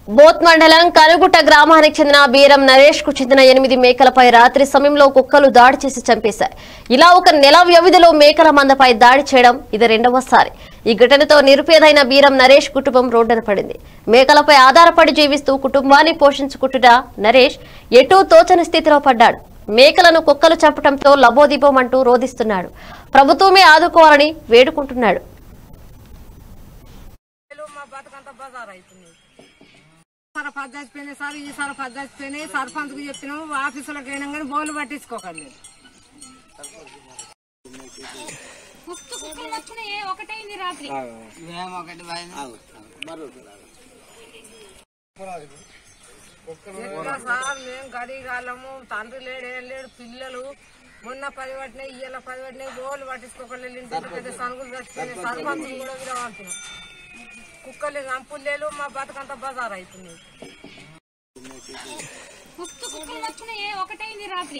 both మండలం కనుగుట్ట గ్రామానికి చెందిన బీరం నరేష్ కు చెందిన ఎనిమిది మేకలపై రాత్రి సమయంలో కుక్కలు దాడి చేసి చంపేశాయి ఇలా ఒక నెల వ్యవధిలో మేకల మందపై దాడి చేయడం ఇది రెండవసారి ఈ ఘటనతో నిరుపేదైన బీరం నరేష్ కుటుంబం రోడ్డున పడింది మేకలపై ఆధారపడి జీవిస్తూ కుటుంబాన్ని పోషించుకుంటున్న నరేష్ ఎటూ తోచని స్థితిలో పడ్డాడు మేకలను కుక్కలు చంపడంతో లబోదిబోమంటూ రోధిస్తున్నాడు ప్రభుత్వమే ఆదుకోవాలని వేడుకుంటున్నాడు పిల్లలు మా బతుకంతా బజార్ అవుతుంది సార్ పది చచ్చిపోయినాయి సార్ ఈ సార్ పది చచ్చిపోయినాయి సర్పంచ్ కు చెప్పినాము ఆఫీసులకు అయినా కానీ బోలు పట్టించుకోకండి ముక్కు కుక్కలు వచ్చినాయి ఒకటైంది రాత్రి ఎట్లా సార్ మేము గడిగాలము తండ్రి లేడు ఏం లేడు పిల్లలు మొన్న పది పట్టినాయి ఇయ్యాల పది పట్టినాయి బోలు పట్టించుకోకండి ఇంత పెద్ద సనుగులు చచ్చిపోయినాయి సర్పంచ్ కూడా విడవంతున్నాం కుక్కలు అంపులు లేవు మా బతుకంతా బజార్ అవుతుంది ముక్కు కుక్కలు వచ్చినాయి ఒకటైంది రాత్రి